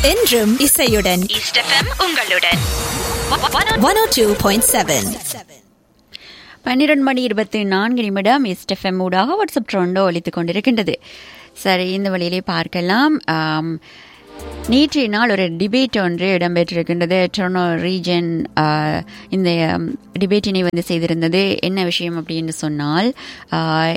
என்றும் இசையுடன் east FM உங்களுடன் one O two point seven பன்னிரண்டு மணி இருபத்தி நான்கு நிமிடம் எஸ்டெஃப்எம் ஊடாக வாட்ஸ்அப் ட்ரெண்டோ ஒலித்துக் கொண்டிருக்கின்றது சரி இந்த வழியிலே பார்க்கலாம் ஆம், நேற்றைய நாள் ஒரு டிபேட் ஒன்று இடம்பெற்றிருக்கின்றது டொர்னோ ரீஜன் இந்த டிபேட்டினை வந்து செய்திருந்தது என்ன விஷயம் அப்படின்னு சொன்னால் ஆ,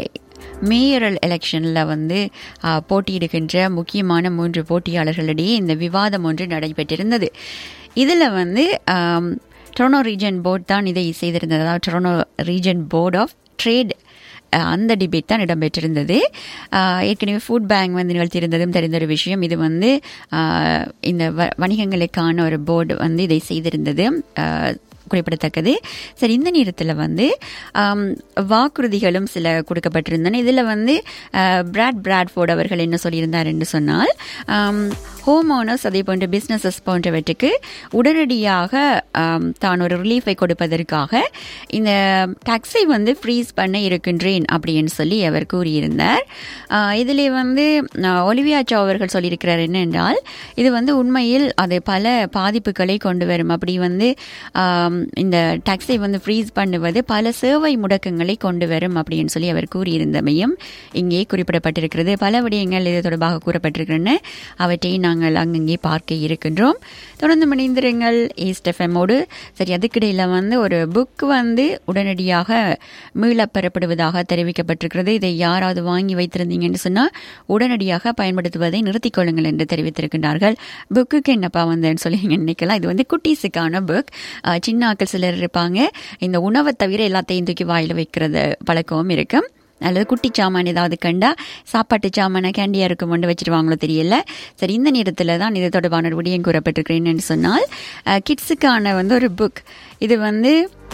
மேயரல் எலெக்ஷனில் வந்து ஆ, போட்டியிடுகின்ற முக்கியமான மூன்று போட்டியாளர்களிடையே இந்த விவாதம் ஒன்று நடைபெற்றிருந்தது இதில் வந்து ஆம், டொரனோ ரீஜன் போர்ட் தான் இதை செய்திருந்தது அதாவது Toronto region port of trade அந்த டிபேட் தான் இடம்பெற்றிருந்தது அஹ், ஏற்கனவே ஃபுட் பேங்க் வந்து நிகழ்த்தியிருந்ததும் தெரிந்த ஒரு விஷயம் இது வந்து அஹ், இந்த வ- வணிகங்களுக்கான ஒரு போர்டு வந்து இதை செய்திருந்தது அஹ், குறிப்பிடத்தக்கது சரி இந்த நேரத்தில் வந்து ஆம், வாக்குறுதிகளும் சில கொடுக்கப்பட்டிருந்தன இதில் வந்து அஹ், பிராட் பிராட்ஃபோர்ட் அவர்கள் என்ன சொல்லியிருந்தார் என்று சொன்னால் ஹோம் ஓனர்ஸ் அதே போன்ற பிஸ்னஸஸ் போன்றவற்றுக்கு உடனடியாக ஆம், தான் ஒரு ரிலீஃபை கொடுப்பதற்காக இந்த டாக்ஸை வந்து ஃப்ரீஸ் பண்ண இருக்கின்றேன் அப்படின்னு சொல்லி அவர் கூறியிருந்தார் ஆஹ், இதிலே வந்து ஆஹ், ஒலிவியா சோ அவர்கள் சொல்லியிருக்கிறார் என்னென்றால் இது வந்து உண்மையில் அது பல பாதிப்புகளை கொண்டு வரும் அப்படி வந்து ஆம், இந்த டாக்ஸை வந்து ஃப்ரீஸ் பண்ணுவது பல சேவை முடக்கங்களை கொண்டு வரும் அப்படின்னு சொல்லி அவர் கூறியிருந்தமையும் இங்கே குறிப்பிடப்பட்டிருக்கிறது பல விடயங்கள் இது தொடர்பாக கூறப்பட்டிருக்கின்றன அவற்றை நாங்கள் அங்கங்கே பார்க்க இருக்கின்றோம் தொடர்ந்து மணிந்திரங்கள் ஈஸ்ட் எஃப்எம்மோடு சரி அதுக்கிடையில் வந்து ஒரு புக் வந்து உடனடியாக மீளப் பெறப்படுவதாக தெரிவிக்கப்பட்டிருக்கிறது இதை யாராவது வாங்கி வைத்திருந்தீங்கன்னு சொன்னால் உடனடியாக பயன்படுத்துவதை நிறுத்திக் கொள்ளுங்கள் என்று தெரிவித்திருக்கின்றார்கள் புக்குக்கு என்னப்பா வந்தேன்னு சொல்லி நீங்க நினைக்கலாம் இது வந்து குட்டீஸுக்கான புக் சின்ன ஆக்கள் சிலர் இருப்பாங்க இந்த உணவை தவிர எல்லாத்தையும் தூக்கி வாயில் வைக்கிறது பழக்கமும் இருக்கும் அல்லது குட்டி சாமான் ஏதாவது கண்டா சாப்பாட்டு சாமான கேண்டியா இருக்கும் கொண்டு வச்சிருவாங்களோ தெரியல சரி இந்த நேரத்தில் தான் இது தொடர்பான ஒரு விடயம் கூறப்பட்டிருக்கிறேன்னு சொன்னால் கிட்ஸுக்கான வந்து ஒரு புக் இது வந்து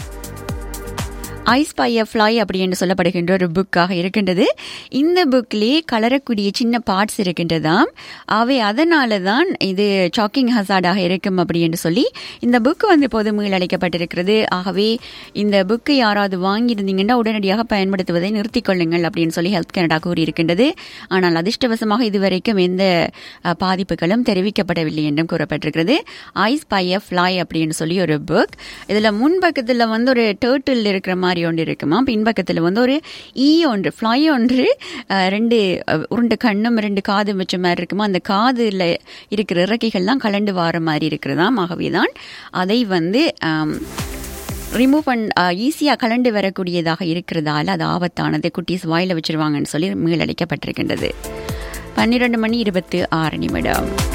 ஐஸ் பை அ ஃப்ளை அப்படி என்று சொல்லப்படுகின்ற ஒரு புக்காக இருக்கின்றது இந்த புக்லேயே கலரக்கூடிய சின்ன பார்ட்ஸ் இருக்கின்றதாம் அவை அதனால தான் இது சாக்கிங் ஹசார்டாக இருக்கும் அப்படி என்று சொல்லி இந்த புக் வந்து இப்போது மீளளிக்கப்பட்டிருக்கிறது ஆகவே இந்த புக்கை யாராவது வாங்கியிருந்தீங்கன்னா உடனடியாக பயன்படுத்துவதை நிறுத்திக் கொள்ளுங்கள் அப்படின்னு சொல்லி ஹெல்த் கனடா கூறியிருக்கின்றது ஆனால் அதிர்ஷ்டவசமாக இதுவரைக்கும் எந்த அஹ், பாதிப்புகளும் தெரிவிக்கப்படவில்லை என்றும் கூறப்பட்டிருக்கிறது ஐஸ் பை அ ஃப்ளை அப்படின்னு சொல்லி ஒரு புக் இதில் முன்பக்கத்தில் வந்து ஒரு டேர்ட்டில் இருக்கிற மாதிரி ஒன்று இருக்குமா பின்பக்கத்தில் வந்து ஒரு ஈ ஒன்று ஃப்ளை ஒன்று அஹ், ரெண்டு அஹ், உருண்டு கண்ணும் ரெண்டு காதும் வச்ச மாதிரி இருக்குமா அந்த காதில் இருக்கிற இறக்கைகள்லாம் கலண்டு வார மாதிரி இருக்கிறதாம் ஆகவே தான் அதை வந்து ஆம், ரிமூவ் பண்ண ஈஸியாக கலண்டு வரக்கூடியதாக இருக்கிறதால அது ஆபத்தானது குட்டீஸ் வாயில வச்சிருவாங்கன்னு சொல்லி மீளளிக்கப்பட்டிருக்கின்றது பன்னிரண்டு மணி இருபத்தி ஆறு நிமிடம்